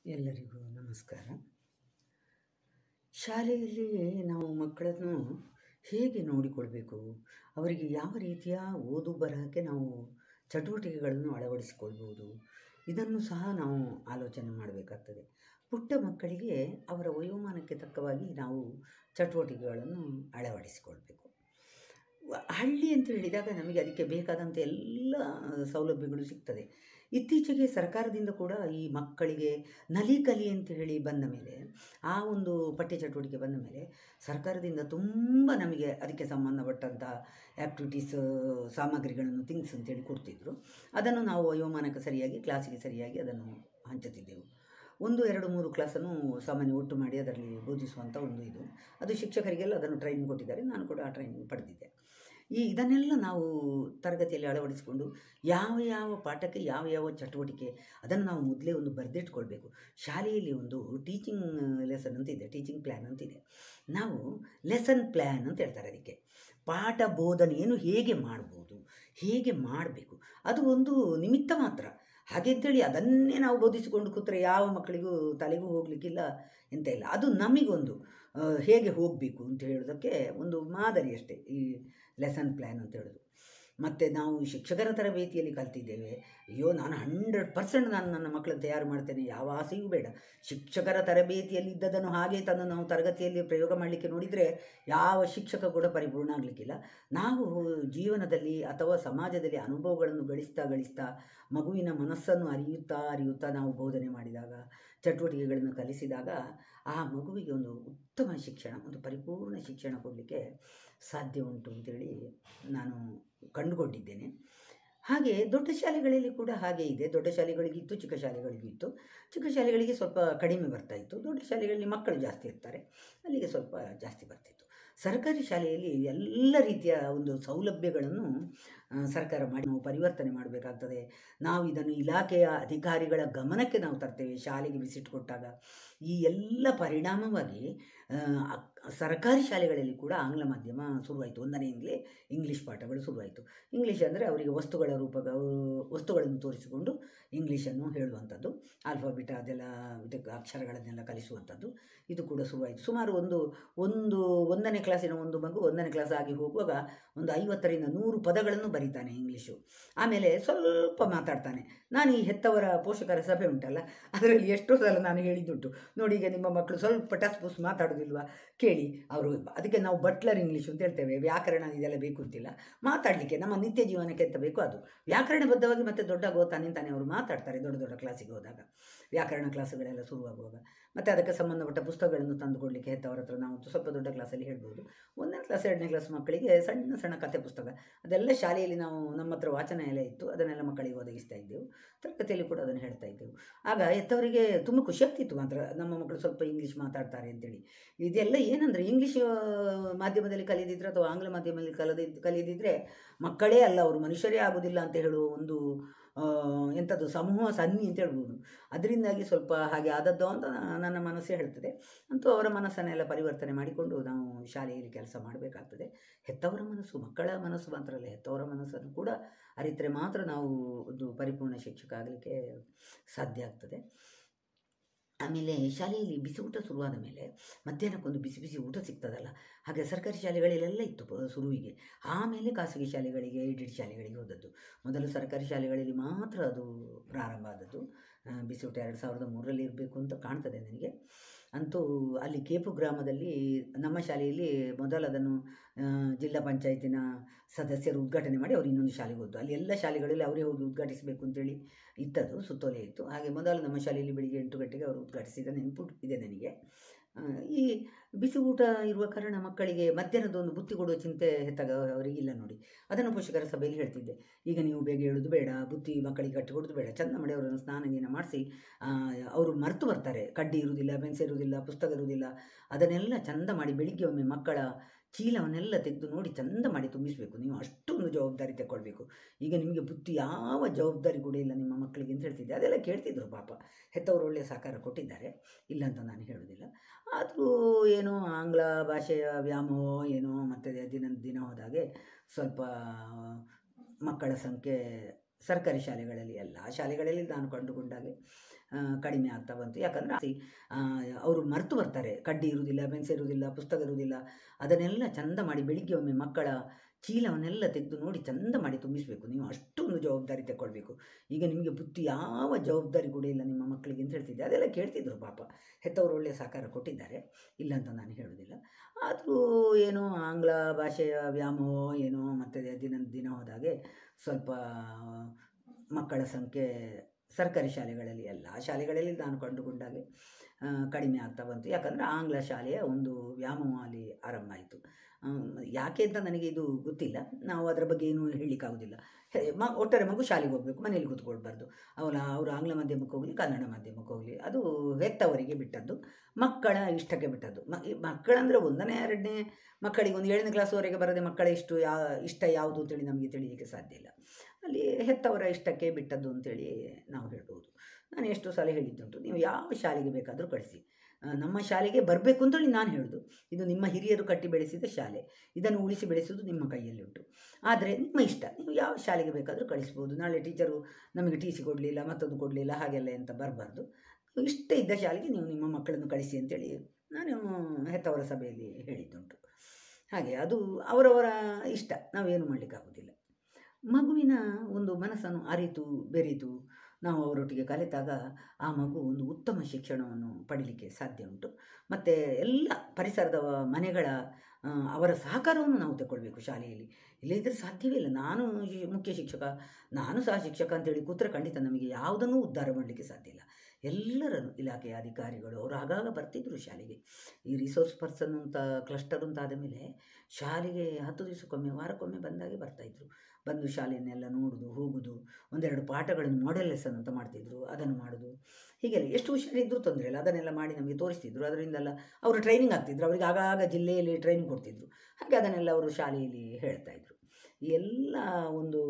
ಎಲ್ಲರಿಗೂ ನಮಸ್ಕಾರ ಶಾಲೆಯಲ್ಲಿ ನಾವು ಮಕ್ಕಳನ್ನು ಹೇಗೆ ನೋಡಿಕೊಳ್ಬೇಕು ಅವರಿಗೆ ಯಾವ ರೀತಿಯ ಓದು ಬರಹಕ್ಕೆ ನಾವು ಚಟುವಟಿಕೆಗಳನ್ನು ಅಳವಡಿಸಿಕೊಳ್ಬೋದು ಇದನ್ನು ಸಹ ನಾವು ಆಲೋಚನೆ ಮಾಡಬೇಕಾಗ್ತದೆ ಪುಟ್ಟ ಮಕ್ಕಳಿಗೆ ಅವರ ವಯೋಮಾನಕ್ಕೆ ತಕ್ಕವಾಗಿ ನಾವು ಚಟುವಟಿಕೆಗಳನ್ನು ಅಳವಡಿಸಿಕೊಳ್ಬೇಕು ವ- ಹಳ್ಳಿ ಅಂತ ಹೇಳಿದಾಗ ನಮಗೆ ಅದಕ್ಕೆ ಬೇಕಾದಂಥ ಎಲ್ಲ ಸೌಲಭ್ಯಗಳು ಸಿಗ್ತದೆ ಇತ್ತೀಚೆಗೆ ಸರ್ಕಾರದಿಂದ ಕೂಡ ಈ ಮಕ್ಕಳಿಗೆ ನಲಿ ಕಲಿ ಅಂತ ಹೇಳಿ ಬಂದ ಮೇಲೆ ಆ ಒಂದು ಪಠ್ಯ ಚಟುವಟಿಕೆ ಬಂದ ಮೇಲೆ ಸರ್ಕಾರದಿಂದ ತುಂಬ ನಮಗೆ ಅದಕ್ಕೆ ಸಂಬಂಧಪಟ್ಟಂಥ ಆ್ಯಕ್ಟಿವಿಟೀಸ್ ಸಾಮಗ್ರಿಗಳನ್ನು ಥಿಂಗ್ಸ್ ಅಂತೇಳಿ ಕೊಡ್ತಿದ್ರು ಅದನ್ನು ನಾವು ವಯೋಮಾನಕ್ಕೆ ಸರಿಯಾಗಿ ಕ್ಲಾಸಿಗೆ ಸರಿಯಾಗಿ ಅದನ್ನು ಹಂಚುತ್ತಿದ್ದೆವು ಒಂದು ಎರಡು ಮೂರು ಕ್ಲಾಸನ್ನು ಸಾಮಾನ್ಯ ಒಟ್ಟು ಮಾಡಿ ಅದರಲ್ಲಿ ಬೋಧಿಸುವಂಥ ಒಂದು ಇದು ಅದು ಶಿಕ್ಷಕರಿಗೆಲ್ಲ ಅದನ್ನು ಟ್ರೈನಿಂಗ್ ಕೊಟ್ಟಿದ್ದಾರೆ ನಾನು ಕೂಡ ಆ ಟ್ರೈನಿಂಗ್ ಪಡೆದಿದ್ದೆ ಈ ಇದನ್ನೆಲ್ಲ ನಾವು ತರಗತಿಯಲ್ಲಿ ಅಳವಡಿಸಿಕೊಂಡು ಯಾವ ಯಾವ ಪಾಠಕ್ಕೆ ಯಾವ ಯಾವ ಚಟುವಟಿಕೆ ಅದನ್ನು ನಾವು ಮೊದಲೇ ಒಂದು ಬರೆದಿಟ್ಕೊಳ್ಬೇಕು ಶಾಲೆಯಲ್ಲಿ ಒಂದು ಟೀಚಿಂಗ್ ಲೆಸನ್ ಅಂತ ಇದೆ ಟೀಚಿಂಗ್ ಪ್ಲ್ಯಾನ್ ಅಂತ ಇದೆ ನಾವು ಲೆಸನ್ ಪ್ಲ್ಯಾನ್ ಅಂತ ಹೇಳ್ತಾರೆ ಅದಕ್ಕೆ ಪಾಠ ಬೋಧನೆಯನ್ನು ಹೇಗೆ ಮಾಡ್ಬೋದು ಹೇಗೆ ಮಾಡಬೇಕು ಅದು ಒಂದು ನಿಮಿತ್ತ ಮಾತ್ರ ಹಾಗೆ ಅಂತೇಳಿ ಅದನ್ನೇ ನಾವು ಬೋಧಿಸಿಕೊಂಡು ಕೂತ್ರೆ ಯಾವ ಮಕ್ಕಳಿಗೂ ತಲೆಗೂ ಹೋಗಲಿಕ್ಕಿಲ್ಲ ಎಂತ ಇಲ್ಲ ಅದು ನಮಗೊಂದು ಆ, ಹೇಗೆ ಹೋಗಬೇಕು ಅಂತ ಹೇಳೋದಕ್ಕೆ ಒಂದು ಮಾದರಿ ಅಷ್ಟೇ ಈ ಲೆಸನ್ ಪ್ಲ್ಯಾನ್ ಅಂತ ಹೇಳೋದು ಮತ್ತು ನಾವು ಶಿಕ್ಷಕರ ತರಬೇತಿಯಲ್ಲಿ ಕಲ್ತಿದ್ದೇವೆ ಅಯ್ಯೋ ನಾನು ಹಂಡ್ರೆಡ್ ಪರ್ಸೆಂಟ್ ನಾನು ನನ್ನ ಮಕ್ಕಳನ್ನು ತಯಾರು ಮಾಡ್ತೇನೆ ಯಾವ ಆಸೆಯೂ ಬೇಡ ಶಿಕ್ಷಕರ ತರಬೇತಿಯಲ್ಲಿ ಇದ್ದದನ್ನು ಹಾಗೆ ತಂದು ನಾವು ತರಗತಿಯಲ್ಲಿ ಪ್ರಯೋಗ ಮಾಡಲಿಕ್ಕೆ ನೋಡಿದರೆ ಯಾವ ಶಿಕ್ಷಕ ಕೂಡ ಪರಿಪೂರ್ಣ ಆಗಲಿಕ್ಕಿಲ್ಲ ನಾವು ಜೀವನದಲ್ಲಿ ಅಥವಾ ಸಮಾಜದಲ್ಲಿ ಅನುಭವಗಳನ್ನು ಗಳಿಸ್ತಾ ಗಳಿಸ್ತಾ ಮಗುವಿನ ಮನಸ್ಸನ್ನು ಅರಿಯುತ್ತಾ ಅರಿಯುತ್ತಾ ನಾವು ಬೋಧನೆ ಮಾಡಿದಾಗ ಚಟುವಟಿಕೆಗಳನ್ನು ಕಲಿಸಿದಾಗ ಆ ಮಗುವಿಗೆ ಒಂದು ಉತ್ತಮ ಶಿಕ್ಷಣ ಒಂದು ಪರಿಪೂರ್ಣ ಶಿಕ್ಷಣ ಕೊಡಲಿಕ್ಕೆ ಸಾಧ್ಯ ಉಂಟು ಅಂತೇಳಿ ನಾನು ಕಂಡುಕೊಂಡಿದ್ದೇನೆ ಹಾಗೆ ದೊಡ್ಡ ಶಾಲೆಗಳಲ್ಲಿ ಕೂಡ ಹಾಗೆ ಇದೆ ದೊಡ್ಡ ಶಾಲೆಗಳಿಗಿತ್ತು ಚಿಕ್ಕ ಶಾಲೆಗಳಿಗಿತ್ತು ಚಿಕ್ಕ ಶಾಲೆಗಳಿಗೆ ಸ್ವಲ್ಪ ಕಡಿಮೆ ಬರ್ತಾ ಇತ್ತು ದೊಡ್ಡ ಶಾಲೆಗಳಲ್ಲಿ ಮಕ್ಕಳು ಜಾಸ್ತಿ ಇರ್ತಾರೆ ಅಲ್ಲಿಗೆ ಸ್ವಲ್ಪ ಜಾಸ್ತಿ ಬರ್ತಿತ್ತು ಸರ್ಕಾರಿ ಶಾಲೆಯಲ್ಲಿ ಎಲ್ಲ ರೀತಿಯ ಒಂದು ಸೌಲಭ್ಯಗಳನ್ನು ಆ, ಸರ್ಕಾರ ಮಾಡಿ ನಾವು ಪರಿವರ್ತನೆ ಮಾಡಬೇಕಾಗ್ತದೆ ನಾವು ಇದನ್ನು ಇಲಾಖೆಯ ಅಧಿಕಾರಿಗಳ ಗಮನಕ್ಕೆ ನಾವು ತರ್ತೇವೆ ಶಾಲೆಗೆ ವಿಸಿಟ್ ಕೊಟ್ಟಾಗ ಈ ಎಲ್ಲ ಪರಿಣಾಮವಾಗಿ ಆ, ಅಕ್- ಸರ್ಕಾರಿ ಶಾಲೆಗಳಲ್ಲಿ ಕೂಡ ಆಂಗ್ಲ ಮಾಧ್ಯಮ ಶುರುವಾಯಿತು ಒಂದನೆಯಿಂದಲೇ ಇಂಗ್ಲೀಷ್ ಪಾಠಗಳು ಶುರುವಾಯಿತು ಇಂಗ್ಲೀಷ್ ಅಂದರೆ ಅವರಿಗೆ ವಸ್ತುಗಳ ರೂಪ ವಸ್ತುಗಳನ್ನು ತೋರಿಸಿಕೊಂಡು ಇಂಗ್ಲೀಷನ್ನು ಹೇಳುವಂಥದ್ದು ಆಲ್ಫಾಬಿಟ ಅದೆಲ್ಲ ಇದಕ್ಕೆ ಅಕ್ಷರಗಳನ್ನೆಲ್ಲ ಕಲಿಸುವಂಥದ್ದು ಇದು ಕೂಡ ಶುರುವಾಯಿತು ಸುಮಾರು ಒಂದು ಒಂದು ಒಂದನೇ ಕ್ಲಾಸಿನ ಒಂದು ಮಗು ಒಂದನೇ ಕ್ಲಾಸ್ ಆಗಿ ಹೋಗುವಾಗ ಒಂದು ಐವತ್ತರಿಂದ ನೂರು ಪದಗಳನ್ನು ಬರೀತಾನೆ ಇಂಗ್ಲೀಷು ಆಮೇಲೆ ಸ್ವಲ್ಪ ಮಾತಾಡ್ತಾನೆ ನಾನು ಈ ಹೆತ್ತವರ ಪೋಷಕರ ಸಭೆ ಉಂಟಲ್ಲ ಅದರಲ್ಲಿ ಎಷ್ಟೋ ಸಲ ನಾನು ಹೇಳಿದ್ದುಂಟು ನೋಡಿ ಈಗ ನಿಮ್ಮ ಮಕ್ಕಳು ಸ್ವಲ್ಪ ಟಸ್ ಪುಸ್ ಮಾತಾಡೋದಿಲ್ವಾ ಕೇಳಿ ಅವರು ಅದಕ್ಕೆ ನಾವು ಬಟ್ಲರ್ ಇಂಗ್ಲೀಷ್ ಅಂತ ಹೇಳ್ತೇವೆ ವ್ಯಾಕರಣ ಇದೆಲ್ಲ ಬೇಕು ಅಂತಿಲ್ಲ ಮಾತಾಡಲಿಕ್ಕೆ ನಮ್ಮ ನಿತ್ಯ ಜೀವನಕ್ಕೆ ಎಂತ ಬೇಕು ಅದು ವ್ಯಾಕರಣಬದ್ಧವಾಗಿ ಮತ್ತೆ ದೊಡ್ಡ ತಾನೇ ತಾನೇ ಅವರು ಮಾತಾಡ್ತಾರೆ ದೊಡ್ಡ ದೊಡ್ಡ ಕ್ಲಾಸಿಗೆ ಹೋದಾಗ ವ್ಯಾಕರಣ ಕ್ಲಾಸುಗಳೆಲ್ಲ ಶುರುವಾಗುವಾಗ ಮತ್ತು ಅದಕ್ಕೆ ಸಂಬಂಧಪಟ್ಟ ಪುಸ್ತಕಗಳನ್ನು ತಂದುಕೊಡ್ಲಿಕ್ಕೆ ಹೆತ್ತವರ ಹತ್ರ ನಾವು ಸ್ವಲ್ಪ ದೊಡ್ಡ ಕ್ಲಾಸಲ್ಲಿ ಹೇಳ್ಬೋದು ಒಂದನೇ ಕ್ಲಾಸ್ ಎರಡನೇ ಕ್ಲಾಸ್ ಮಕ್ಕಳಿಗೆ ಸಣ್ಣ ಸಣ್ಣ ಕತೆ ಪುಸ್ತಕ ಅದೆಲ್ಲ ಶಾಲೆಯಲ್ಲಿ ನಾವು ನಮ್ಮ ಹತ್ರ ವಾಚನಾಲಯ ಇತ್ತು ಅದನ್ನೆಲ್ಲ ಮಕ್ಕಳಿಗೆ ಒದಗಿಸ್ತಾ ಇದ್ದೆವು ತರಗತಿಯಲ್ಲಿ ಕೂಡ ಅದನ್ನು ಹೇಳ್ತಾ ಇದ್ದೆವು ಆಗ ಹೆತ್ತವರಿಗೆ ತುಂಬ ಖುಷಿ ಆಗ್ತಿತ್ತು ಮಾತ್ರ ನಮ್ಮ ಮಕ್ಕಳು ಸ್ವಲ್ಪ ಇಂಗ್ಲೀಷ್ ಮಾತಾಡ್ತಾರೆ ಅಂತೇಳಿ ಇದೆಲ್ಲ ಏನಂದರೆ ಇಂಗ್ಲೀಷ್ ಆ, ಮಾಧ್ಯಮದಲ್ಲಿ ಕಲಿದಿದ್ರೆ ಅಥವಾ ಆಂಗ್ಲ ಮಾಧ್ಯಮದಲ್ಲಿ ಕಲಿದಿದ್ದು ಕಲಿದಿದ್ರೆ ಮಕ್ಕಳೇ ಅಲ್ಲ ಅವರು ಮನುಷ್ಯರೇ ಆಗೋದಿಲ್ಲ ಅಂತ ಹೇಳುವ ಒಂದು ಆ, ಎಂಥದ್ದು ಸಮೂಹ ಸನ್ನಿ ಅಂತ ಹೇಳ್ಬೋದು ಅದರಿಂದಾಗಿ ಸ್ವಲ್ಪ ಹಾಗೆ ಆದದ್ದು ಅಂತ ನ- ನನ್ನ ಮನಸ್ಸೇ ಹೇಳ್ತದೆ ಅಂತೂ ಅವರ ಮನಸ್ಸನ್ನೆಲ್ಲ ಪರಿವರ್ತನೆ ಮಾಡಿಕೊಂಡು ನಾವು ಶಾಲೆಯಲ್ಲಿ ಕೆಲಸ ಮಾಡಬೇಕಾಗ್ತದೆ ಹೆತ್ತವರ ಮನಸ್ಸು ಮಕ್ಕಳ ಮನಸ್ಸು ಮಾತ್ರ ಅಲ್ಲ ಹೆತ್ತವರ ಮನಸ್ಸನ್ನು ಕೂಡ ಅರಿತರೆ ಮಾತ್ರ ನಾವು ಒಂದು ಪರಿಪೂರ್ಣ ಶಿಕ್ಷಕ ಆಗಲಿಕ್ಕೆ ಸಾಧ್ಯ ಆಗ್ತದೆ ಆಮೇಲೆ ಶಾಲೆಯಲ್ಲಿ ಬಿಸಿ ಊಟ ಶುರುವಾದ ಮೇಲೆ ಮಧ್ಯಾಹ್ನಕ್ಕೊಂದು ಬಿಸಿ ಬಿಸಿ ಊಟ ಸಿಗ್ತದಲ್ಲ ಹಾಗೆ ಸರ್ಕಾರಿ ಶಾಲೆಗಳಲ್ಲೆಲ್ಲ ಇತ್ತು ಪ- ಶುರುವಿಗೆ ಆಮೇಲೆ ಖಾಸಗಿ ಶಾಲೆಗಳಿಗೆ ಏಡೆಡ್ ಶಾಲೆಗಳಿಗೆ ಹೋದದ್ದು ಮೊದಲು ಸರ್ಕಾರಿ ಶಾಲೆಗಳಲ್ಲಿ ಮಾತ್ರ ಅದು ಪ್ರಾರಂಭ ಆದದ್ದು ಆ, ಬಿಸಿ ಊಟ ಎರಡು ಸಾವಿರದ ಮೂರರಲ್ಲಿ ಇರಬೇಕು ಅಂತ ಕಾಣ್ತದೆ ನನಗೆ ಅಂತೂ ಅಲ್ಲಿ ಕೇಪು ಗ್ರಾಮದಲ್ಲಿ ನಮ್ಮ ಶಾಲೆಯಲ್ಲಿ ಮೊದಲು ಅದನ್ನು ಆ, ಜಿಲ್ಲಾ ಪಂಚಾಯತಿನ ಸದಸ್ಯರು ಉದ್ಘಾಟನೆ ಮಾಡಿ ಅವರು ಇನ್ನೊಂದು ಶಾಲೆಗೆ ಹೋದ್ದು ಅಲ್ಲಿ ಎಲ್ಲ ಶಾಲೆಗಳಲ್ಲಿ ಅವರೇ ಹೋಗಿ ಉದ್ಘಾಟಿಸಬೇಕು ಅಂತೇಳಿ ಇತ್ತದು ಸುತ್ತೋಲೆ ಇತ್ತು ಹಾಗೆ ಮೊದಲು ನಮ್ಮ ಶಾಲೆಯಲ್ಲಿ ಬೆಳಿಗ್ಗೆ ಎಂಟು ಗಂಟೆಗೆ ಅವರು ಉದ್ಘಾಟಿಸಿದ ನೆನಪು ಇದೆ ನನಗೆ ಆ, ಈ ಬಿಸಿ ಊಟ ಇರುವ ಕಾರಣ ಮಕ್ಕಳಿಗೆ ಮಧ್ಯಾಹ್ನದ ಒಂದು ಬುತ್ತಿ ಕೊಡುವ ಚಿಂತೆ ಹೆತ್ತಾಗ ಅವರಿಗಿಲ್ಲ ನೋಡಿ ಅದನ್ನು ಪೋಷಕರ ಸಭೆಯಲ್ಲಿ ಹೇಳ್ತಿದ್ದೆ ಈಗ ನೀವು ಬೇಗ ಹೇಳೋದು ಬೇಡ ಬುತ್ತಿ ಮಕ್ಕಳಿಗೆ ಕಟ್ಟಿ ಕೊಡೋದು ಬೇಡ ಚಂದ ಮಾಡಿ ಅವರನ್ನು ಸ್ನಾನ ಗೀನ ಮಾಡಿಸಿ ಅವರು ಮರೆತು ಬರ್ತಾರೆ ಕಡ್ಡಿ ಇರುವುದಿಲ್ಲ ಬೆನ್ಸೆ ಇರುವುದಿಲ್ಲ ಪುಸ್ತಕ ಇರುವುದಿಲ್ಲ ಅದನ್ನೆಲ್ಲ ಚಂದ ಮಾಡಿ ಬೆಳಿಗ್ಗೆ ಒಮ್ಮೆ ಮಕ್ಕಳ ಚೀಲವನ್ನೆಲ್ಲ ತೆಗೆದು ನೋಡಿ ಚಂದ ಮಾಡಿ ತುಂಬಿಸಬೇಕು ನೀವು ಅಷ್ಟೊಂದು ಜವಾಬ್ದಾರಿ ತಗೊಳ್ಬೇಕು ಈಗ ನಿಮಗೆ ಬುತ್ತಿ ಯಾವ ಜವಾಬ್ದಾರಿ ಕೂಡ ಇಲ್ಲ ನಿಮ್ಮ ಮಕ್ಕಳಿಗೆ ಅಂತ ಹೇಳ್ತಿದ್ದೆ ಅದೆಲ್ಲ ಕೇಳ್ತಿದ್ರು ಪಾಪ ಹೆತ್ತವರು ಒಳ್ಳೆಯ ಸಹಕಾರ ಕೊಟ್ಟಿದ್ದಾರೆ ಇಲ್ಲ ಅಂತ ನಾನು ಹೇಳೋದಿಲ್ಲ ಆದರೂ ಏನೋ ಆಂಗ್ಲ ಭಾಷೆಯ ವ್ಯಾಮೋಹ ಏನೋ ಮತ್ತು ದಿನ ದಿನ ಹೋದಾಗೆ ಸ್ವಲ್ಪ ಮಕ್ಕಳ ಸಂಖ್ಯೆ ಸರ್ಕಾರಿ ಶಾಲೆಗಳಲ್ಲಿ ಎಲ್ಲ ಶಾಲೆಗಳಲ್ಲಿ ನಾನು ಕಂಡುಕೊಂಡಾಗೆ ಆ, ಕಡಿಮೆ ಆಗ್ತಾ ಬಂತು ಯಾಕಂದರೆ ಅವರು ಮರೆತು ಬರ್ತಾರೆ ಕಡ್ಡಿ ಇರುವುದಿಲ್ಲ ಪೆನ್ಸಿಲ್ ಇರುವುದಿಲ್ಲ ಪುಸ್ತಕ ಇರುವುದಿಲ್ಲ ಅದನ್ನೆಲ್ಲ ಚಂದ ಮಾಡಿ ಬೆಳಿಗ್ಗೆ ಒಮ್ಮೆ ಮಕ್ಕಳ ಚೀಲವನ್ನೆಲ್ಲ ತೆಗೆದು ನೋಡಿ ಚಂದ ಮಾಡಿ ತುಂಬಿಸಬೇಕು ನೀವು ಅಷ್ಟೊಂದು ಜವಾಬ್ದಾರಿ ತಗೊಳ್ಬೇಕು ಈಗ ನಿಮಗೆ ಬುತ್ತಿ ಯಾವ ಜವಾಬ್ದಾರಿ ಕೂಡ ಇಲ್ಲ ನಿಮ್ಮ ಮಕ್ಕಳಿಗೆ ಅಂತ ಹೇಳ್ತಿದ್ದೆ ಅದೆಲ್ಲ ಕೇಳ್ತಿದ್ರು ಪಾಪ ಹೆತ್ತವರು ಒಳ್ಳೆಯ ಸಹಕಾರ ಕೊಟ್ಟಿದ್ದಾರೆ ಇಲ್ಲ ಅಂತ ನಾನು ಹೇಳೋದಿಲ್ಲ ಆದರೂ ಏನೋ ಆಂಗ್ಲ ಭಾಷೆಯ ವ್ಯಾಮೋಹ ಏನೋ ಮತ್ತು ದಿನ ದಿನ ಹೋದಾಗೆ ಸ್ವಲ್ಪ ಮಕ್ಕಳ ಸಂಖ್ಯೆ ಸರ್ಕಾರಿ ಶಾಲೆಗಳಲ್ಲಿ ಎಲ್ಲ ಶಾಲೆಗಳಲ್ಲಿ ನಾನು ಕಂಡುಕೊಂಡಾಗೆ ಆ, ಕಡಿಮೆ ಆಗ್ತಾ ಬಂತು ಯಾಕಂದರೆ ಆಂಗ್ಲ ಶಾಲೆಯ ಒಂದು ವ್ಯಾಮೋಹ ಅಲ್ಲಿ ಆರಂಭ ಆಯಿತು ಯಾಕೆ ಅಂತ ನನಗೆ ಇದು ಗೊತ್ತಿಲ್ಲ ನಾವು ಅದರ ಬಗ್ಗೆ ಏನೂ ಹೇಳಲಿಕ್ಕಾಗೋದಿಲ್ಲ ಹೆ- ಮ ಒಟ್ಟಾರೆ ಮಗು ಶಾಲೆಗೆ ಹೋಗಬೇಕು ಮನೇಲಿ ಕೂತ್ಕೊಳ್ಬಾರ್ದು ಅವರ ಅವರು ಆಂಗ್ಲ ಮಾಧ್ಯಮಕ್ಕೆ ಹೋಗಲಿ ಕನ್ನಡ ಮಾಧ್ಯಮಕ್ಕೆ ಹೋಗಲಿ ಅದು ಹೆತ್ತವರಿಗೆ ಬಿಟ್ಟದ್ದು ಮಕ್ಕಳ ಇಷ್ಟಕ್ಕೆ ಬಿಟ್ಟದ್ದು ಮ ಈ ಮಕ್ಕಳಂದರೆ ಒಂದನೇ ಎರಡನೇ ಮಕ್ಕಳಿಗೆ ಒಂದು ಏಳನೇ ಕ್ಲಾಸ್ವರೆಗೆ ಬರದೆ ಮಕ್ಕಳ ಇಷ್ಟು ಯಾ ಇಷ್ಟ ಯಾವುದು ಅಂತೇಳಿ ನಮಗೆ ತಿಳಿಯಲಿಕ್ಕೆ ಸಾಧ್ಯ ಇಲ್ಲ ಅಲ್ಲಿ ಹೆತ್ತವರ ಇಷ್ಟಕ್ಕೆ ಬಿಟ್ಟದ್ದು ಅಂತೇಳಿ ನಾವು ಹೇಳ್ಬೋದು ನಾನು ಎಷ್ಟು ಸಲ ಹೇಳಿದ್ದುಂಟು ನೀವು ಯಾವ ಶಾಲೆಗೆ ಬೇಕಾದರೂ ಕಳಿಸಿ ಆ, ನಮ್ಮ ಶಾಲೆಗೆ ಬರಬೇಕು ಅಂತೇಳಿ ನಾನು ಹೇಳೋದು ಇದು ನಿಮ್ಮ ಹಿರಿಯರು ಕಟ್ಟಿ ಬೆಳೆಸಿದ ಶಾಲೆ ಇದನ್ನು ಉಳಿಸಿ ಬೆಳೆಸುವುದು ನಿಮ್ಮ ಕೈಯಲ್ಲಿ ಉಂಟು ಆದರೆ ನಿಮ್ಮ ಇಷ್ಟ ನೀವು ಯಾವ ಶಾಲೆಗೆ ಬೇಕಾದರೂ ಕಳಿಸ್ಬೋದು ನಾಳೆ ಟೀಚರು ನಮಗೆ ಟಿ ಸಿ ಕೊಡಲಿಲ್ಲ ಮತ್ತೊಂದು ಕೊಡಲಿಲ್ಲ ಹಾಗೆಲ್ಲ ಅಂತ ಬರಬಾರ್ದು ಇಷ್ಟ ಇದ್ದ ಶಾಲೆಗೆ ನೀವು ನಿಮ್ಮ ಮಕ್ಕಳನ್ನು ಕಳಿಸಿ ಅಂತೇಳಿ ನಾನು ಹೆತ್ತವರ ಸಭೆಯಲ್ಲಿ ಹೇಳಿದ್ದುಂಟು ಹಾಗೆ ಅದು ಅವರವರ ಇಷ್ಟ ನಾವೇನು ಮಾಡಲಿಕ್ಕಾಗೋದಿಲ್ಲ ಮಗುವಿನ ಒಂದು ಮನಸ್ಸನ್ನು ಅರಿತು ಬೆರೆತು ನಾವು ಅವರೊಟ್ಟಿಗೆ ಕಲಿತಾಗ ಆ ಮಗು ಒಂದು ಉತ್ತಮ ಶಿಕ್ಷಣವನ್ನು ಪಡೀಲಿಕ್ಕೆ ಸಾಧ್ಯ ಉಂಟು ಮತ್ತು ಎಲ್ಲ ಪರಿಸರದ ಮನೆಗಳ ಆ, ಅವರ ಸಹಕಾರವನ್ನು ನಾವು ತಗೊಳ್ಬೇಕು ಶಾಲೆಯಲ್ಲಿ ಇಲ್ಲದಿದ್ದರೆ ಸಾಧ್ಯವೇ ಇಲ್ಲ ನಾನು ಶಿ- ಮುಖ್ಯ ಶಿಕ್ಷಕ ನಾನು ಸಹ ಶಿಕ್ಷಕ ಅಂತೇಳಿ ಕೂತ್ರೆ ಖಂಡಿತ ನಮಗೆ ಯಾವುದನ್ನೂ ಉದ್ಧಾರ ಮಾಡಲಿಕ್ಕೆ ಸಾಧ್ಯ ಇಲ್ಲ ಎಲ್ಲರನ್ನು ಇಲಾಖೆಯ ಅಧಿಕಾರಿಗಳು ಅವರು ಆಗಾಗ ಬರ್ತಿದ್ರು ಶಾಲೆಗೆ ಈ ರಿಸೋರ್ಸ್ ಪರ್ಸನ್ ಅಂತ ಕ್ಲಸ್ಟರ್ ಅಂತ ಆದ ಮೇಲೆ ಶಾಲೆಗೆ ಹತ್ತು ದಿವಸಕ್ಕೊಮ್ಮೆ ವಾರಕ್ಕೊಮ್ಮೆ ಬಂದಾಗೆ ಬರ್ತಾಯಿದ್ರು ಬಂದು ಶಾಲೆಯನ್ನೆಲ್ಲ ನೋಡೋದು ಹೋಗೋದು ಒಂದೆರಡು ಪಾಠಗಳನ್ನು ಮಾಡೆಲ್ ಲೆಸನ್ ಅಂತ ಮಾಡ್ತಿದ್ರು ಅದನ್ನು ಮಾಡೋದು ಹೀಗೆಲ್ಲ ಎಷ್ಟು ಹುಷಾರಿದ್ದರೂ ತೊಂದರೆ ಇಲ್ಲ ಅದನ್ನೆಲ್ಲ ಮಾಡಿ ನಮಗೆ ತೋರಿಸ್ತಿದ್ರು ಅದರಿಂದೆಲ್ಲ ಅವರು ಟ್ರೈನಿಂಗ್ ಆಗ್ತಿದ್ರು ಅವರಿಗೆ ಆಗಾಗ ಜಿಲ್ಲೆಯಲ್ಲಿ ಟ್ರೈನಿಂಗ್ ಕೊಡ್ತಿದ್ರು ಹಾಗೆ ಅದನ್ನೆಲ್ಲ ಅವರು ಶಾಲೆಯಲ್ಲಿ ಹೇಳ್ತಾ ಇದ್ರು ಈ ಎಲ್ಲ ಒಂದು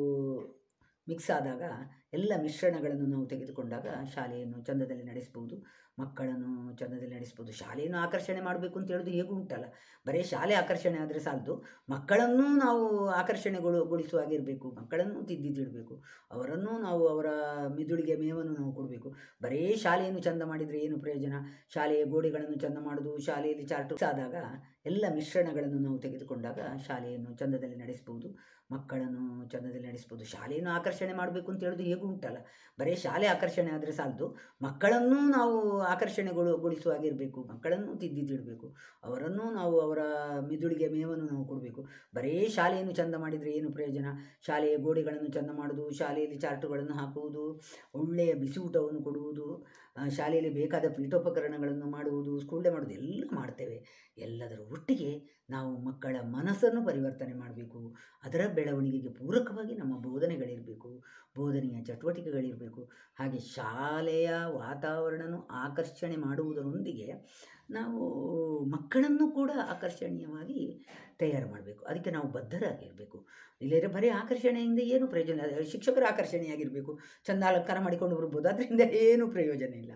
ಮಿಕ್ಸ್ ಆದಾಗ ಎಲ್ಲ ಮಿಶ್ರಣಗಳನ್ನು ನಾವು ತೆಗೆದುಕೊಂಡಾಗ ಶಾಲೆಯನ್ನು ಚಂದದಲ್ಲಿ ನಡೆಸ್ಬೋದು ಮಕ್ಕಳನ್ನು ಚಂದದಲ್ಲಿ ನಡೆಸ್ಬೋದು ಶಾಲೆಯನ್ನು ಆಕರ್ಷಣೆ ಮಾಡಬೇಕು ಅಂತ ಹೇಳೋದು ಹೇಗೂ ಉಂಟಲ್ಲ ಬರೀ ಶಾಲೆ ಆಕರ್ಷಣೆ ಆದರೆ ಸಾಲದು ಮಕ್ಕಳನ್ನೂ ನಾವು ಆಕರ್ಷಣೆಗೊಳು ಗೊಳಿಸುವಾಗಿರಬೇಕು ಮಕ್ಕಳನ್ನು ತಿದ್ದಿದ್ದಿಡಬೇಕು ಅವರನ್ನು ನಾವು ಅವರ ಮಿದುಳಿಗೆ ಮೇವನ್ನು ನಾವು ಕೊಡಬೇಕು ಬರೀ ಶಾಲೆಯನ್ನು ಚಂದ ಮಾಡಿದರೆ ಏನು ಪ್ರಯೋಜನ ಶಾಲೆಯ ಗೋಡೆಗಳನ್ನು ಚಂದ ಮಾಡೋದು ಶಾಲೆಯಲ್ಲಿ ಚಾರ್ಟ್ ಆದಾಗ ಎಲ್ಲ ಮಿಶ್ರಣಗಳನ್ನು ನಾವು ತೆಗೆದುಕೊಂಡಾಗ ಶಾಲೆಯನ್ನು ಚಂದದಲ್ಲಿ ನಡೆಸ್ಬೋದು ಮಕ್ಕಳನ್ನು ಚಂದದಲ್ಲಿ ನಡೆಸ್ಬೋದು ಶಾಲೆಯನ್ನು ಆಕರ್ಷಣೆ ಮಾಡಬೇಕು ಅಂತ ಹೇಳೋದು ಹೇಗೂ ಉಂಟಲ್ಲ ಬರೀ ಶಾಲೆ ಆಕರ್ಷಣೆ ಆದರೆ ಸಾಲದು ಮಕ್ಕಳನ್ನೂ ನಾವು ಆಕರ್ಷಣೆಗೊಳು ಗೊಳಿಸುವಾಗಿರಬೇಕು ಮಕ್ಕಳನ್ನು ತಿದ್ದಿದ್ದಿಡಬೇಕು ಅವರನ್ನು ನಾವು ಅವರ ಮಿದುಳಿಗೆ ಮೇವನ್ನು ನಾವು ಕೊಡಬೇಕು ಬರೀ ಶಾಲೆಯನ್ನು ಚಂದ ಮಾಡಿದರೆ ಏನು ಪ್ರಯೋಜನ ಶಾಲೆಯ ಗೋಡೆಗಳನ್ನು ಚಂದ ಮಾಡೋದು ಶಾಲೆಯಲ್ಲಿ ಚಾರ್ಟುಗಳನ್ನು ಹಾಕುವುದು ಒಳ್ಳೆಯ ಬಿಸಿಯೂಟವನ್ನು ಕೊಡುವುದು ಆ, ಶಾಲೆಯಲ್ಲಿ ಬೇಕಾದ ಪೀಠೋಪಕರಣಗಳನ್ನು ಮಾಡುವುದು ಸ್ಕೂಲ್ ಡೇ ಮಾಡೋದು ಎಲ್ಲ ಮಾಡ್ತೇವೆ ಎಲ್ಲದರ ಒಟ್ಟಿಗೆ ನಾವು ಮಕ್ಕಳ ಮನಸ್ಸನ್ನು ಪರಿವರ್ತನೆ ಮಾಡಬೇಕು ಅದರ ಬೆಳವಣಿಗೆಗೆ ಪೂರಕವಾಗಿ ನಮ್ಮ ಬೋಧನೆಗಳಿರಬೇಕು ಬೋಧನೆಯ ಚಟುವಟಿಕೆಗಳಿರಬೇಕು ಹಾಗೆ ಶಾಲೆಯ ವಾತಾವರಣನು ಆಕರ್ಷಣೆ ಮಾಡುವುದರೊಂದಿಗೆ ನಾವು ಮಕ್ಕಳನ್ನು ಕೂಡ ಆಕರ್ಷಣೀಯವಾಗಿ ತಯಾರು ಮಾಡಬೇಕು ಅದಕ್ಕೆ ನಾವು ಬದ್ಧರಾಗಿರಬೇಕು ಇಲ್ಲದ್ರೆ ಬರೀ ಆಕರ್ಷಣೆಯಿಂದ ಏನು ಪ್ರಯೋಜನ ಇಲ್ಲ. ಶಿಕ್ಷಕರು ಆಕರ್ಷಣೆಯಾಗಿರಬೇಕು ಚಂದ ಅಲಂಕಾರ ಮಾಡಿಕೊಂಡು ಬರ್ಬೋದು ಅದರಿಂದ ಏನು ಪ್ರಯೋಜನ ಇಲ್ಲ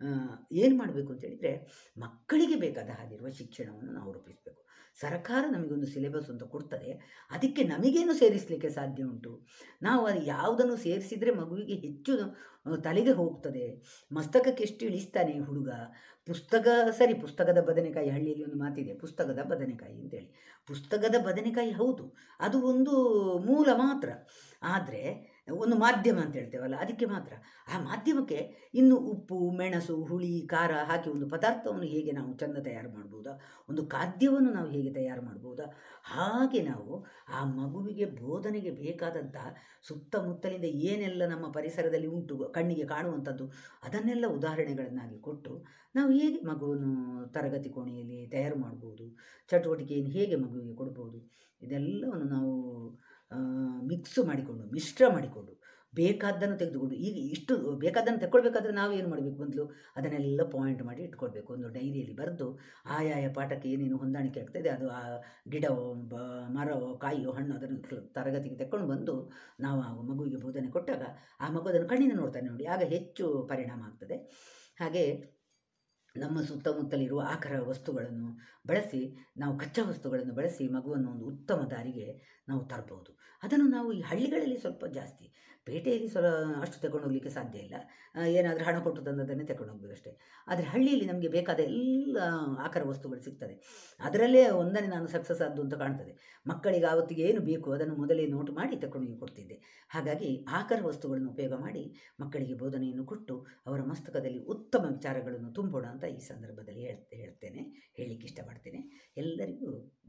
ಏನು ಮಾಡಬೇಕು ಅಂತೇಳಿದರೆ ಮಕ್ಕಳಿಗೆ ಬೇಕಾದ ಹಾಗಿರುವ ಶಿಕ್ಷಣವನ್ನು ನಾವು ರೂಪಿಸಬೇಕು ಸರ್ಕಾರ ನಮಗೊಂದು ಸಿಲೆಬಸ್ ಅಂತ ಕೊಡ್ತದೆ ಅದಕ್ಕೆ ನಮಗೇನು ಸೇರಿಸಲಿಕ್ಕೆ ಸಾಧ್ಯ ಉಂಟು ನಾವು ಅದು ಯಾವುದನ್ನು ಸೇರಿಸಿದರೆ ಮಗುವಿಗೆ ಹೆಚ್ಚು ಆ, ತಲೆಗೆ ಹೋಗ್ತದೆ ಮಸ್ತಕಕ್ಕೆ ಎಷ್ಟು ಇಳಿಸ್ತಾನೆ ಹುಡುಗ ಪುಸ್ತಕ ಸರಿ ಪುಸ್ತಕದ ಬದನೆಕಾಯಿ ಹಳ್ಳಿಯಲ್ಲಿ ಒಂದು ಮಾತಿದೆ ಪುಸ್ತಕದ ಬದನೆಕಾಯಿ ಅಂತೇಳಿ ಪುಸ್ತಕದ ಬದನೆಕಾಯಿ ಹೌದು ಅದು ಒಂದು ಮೂಲ ಮಾತ್ರ ಆದರೆ ಒಂದು ಮಾಧ್ಯಮ ಅಂತ ಹೇಳ್ತೇವಲ್ಲ ಅದಕ್ಕೆ ಮಾತ್ರ ಆ ಮಾಧ್ಯಮಕ್ಕೆ ಇನ್ನು ಉಪ್ಪು ಮೆಣಸು ಹುಳಿ ಖಾರ ಹಾಕಿ ಒಂದು ಪದಾರ್ಥವನ್ನು ಹೇಗೆ ನಾವು ಚೆಂದ ತಯಾರು ಮಾಡ್ಬೋದಾ ಒಂದು ಖಾದ್ಯವನ್ನು ನಾವು ಹೇಗೆ ತಯಾರು ಮಾಡ್ಬೋದಾ ಹಾಗೆ ನಾವು ಆ ಮಗುವಿಗೆ ಬೋಧನೆಗೆ ಬೇಕಾದಂತಹ ಸುತ್ತಮುತ್ತಲಿಂದ ಏನೆಲ್ಲ ನಮ್ಮ ಪರಿಸರದಲ್ಲಿ ಉಂಟು ಕಣ್ಣಿಗೆ ಕಾಣುವಂಥದ್ದು ಅದನ್ನೆಲ್ಲ ಉದಾಹರಣೆಗಳನ್ನಾಗಿ ಕೊಟ್ಟು ನಾವು ಹೇಗೆ ಮಗುವನ್ನು ತರಗತಿ ಕೋಣೆಯಲ್ಲಿ ತಯಾರು ಮಾಡ್ಬೋದು ಚಟುವಟಿಕೆಯನ್ನು ಹೇಗೆ ಮಗುವಿಗೆ ಕೊಡ್ಬೋದು ಇದೆಲ್ಲವನ್ನು ನಾವು ಮಿಕ್ಸ್ ಮಾಡಿಕೊಂಡು ಮಿಶ್ರ ಮಾಡಿಕೊಂಡು ಬೇಕಾದ್ದನ್ನು ತೆಗೆದುಕೊಂಡು ಈಗ ಇಷ್ಟು ಬೇಕಾದ್ದನ್ನು ತಗೊಳ್ಬೇಕಾದ್ರೆ ನಾವು ಏನು ಮಾಡಬೇಕು ಮೊದಲು ಅದನ್ನೆಲ್ಲ ಪಾಯಿಂಟ್ ಮಾಡಿ ಇಟ್ಕೊಳ್ಬೇಕು ಒಂದು ಡೈರಿಯಲ್ಲಿ ಬರೆದು ಆಯಾಯ ಪಾಠಕ್ಕೆ ಏನೇನು ಹೊಂದಾಣಿಕೆ ಆಗ್ತದೆ ಅದು ಆ ಗಿಡವೋ ಬ ಮರವೋ ಕಾಯಿಯೋ ಹಣ್ಣು ಅದನ್ನು ಕ- ತರಗತಿಗೆ ತಕೊಂಡು ಬಂದು ನಾವು ಆ ಮಗುವಿಗೆ ಬೋಧನೆ ಕೊಟ್ಟಾಗ ಆ ಮಗು ಅದನ್ನು ಕಣ್ಣಿನ ನೋಡ್ತಾನೆ ನೋಡಿ ಆಗ ಹೆಚ್ಚು ಪರಿಣಾಮ ಆಗ್ತದೆ ಹಾಗೆ ನಮ್ಮ ಸುತ್ತಮುತ್ತಲಿರುವ ಆಕರ ವಸ್ತುಗಳನ್ನು ಬಳಸಿ ನಾವು ಕಚ್ಚಾ ವಸ್ತುಗಳನ್ನು ಬಳಸಿ ಮಗುವನ್ನು ಒಂದು ಉತ್ತಮ ದಾರಿಗೆ ನಾವು ತರ್ಬೋದು ಅದನ್ನು ನಾವು ಈ ಹಳ್ಳಿಗಳಲ್ಲಿ ಸ್ವಲ್ಪ ಜಾಸ್ತಿ ಪೇಟೆಯಲ್ಲಿ ಸ್ವಲ್ಪ ಅಷ್ಟು ತಗೊಂಡು ಹೋಗಲಿಕ್ಕೆ ಸಾಧ್ಯ ಇಲ್ಲ ಏನಾದರೂ ಹಣ ಕೊಟ್ಟು ತಂದದ್ದನ್ನೇ ತಗೊಂಡು ಹೋಗ್ಬೇಕಷ್ಟೇ ಆದರೆ ಹಳ್ಳಿಯಲ್ಲಿ ನಮಗೆ ಬೇಕಾದ ಎಲ್ಲ ಆಕಾರ ವಸ್ತುಗಳು ಸಿಗ್ತದೆ ಅದರಲ್ಲೇ ಒಂದನೇ ನಾನು ಸಕ್ಸಸ್ ಆದ್ದು ಅಂತ ಕಾಣ್ತದೆ ಮಕ್ಕಳಿಗೆ ಆವತ್ತಿಗೆ ಏನು ಬೇಕು ಅದನ್ನು ಮೊದಲೇ ನೋಟ್ ಮಾಡಿ ತಗೊಂಡು ಹೋಗಿ ಕೊಡ್ತಿದ್ದೆ ಹಾಗಾಗಿ ಆಕಾರ ವಸ್ತುಗಳನ್ನು ಉಪಯೋಗ ಮಾಡಿ ಮಕ್ಕಳಿಗೆ ಬೋಧನೆಯನ್ನು ಕೊಟ್ಟು ಅವರ ಮಸ್ತಕದಲ್ಲಿ ಉತ್ತಮ ವಿಚಾರಗಳನ್ನು ತುಂಬೋಣ ಅಂತ ಈ ಸಂದರ್ಭದಲ್ಲಿ ಹೇಳ್ ಹೇಳ್ತೇನೆ ಹೇಳಲಿಕ್ಕೆ ಇಷ್ಟಪಡ್ತೇನೆ ಎಲ್ಲರಿಗೂ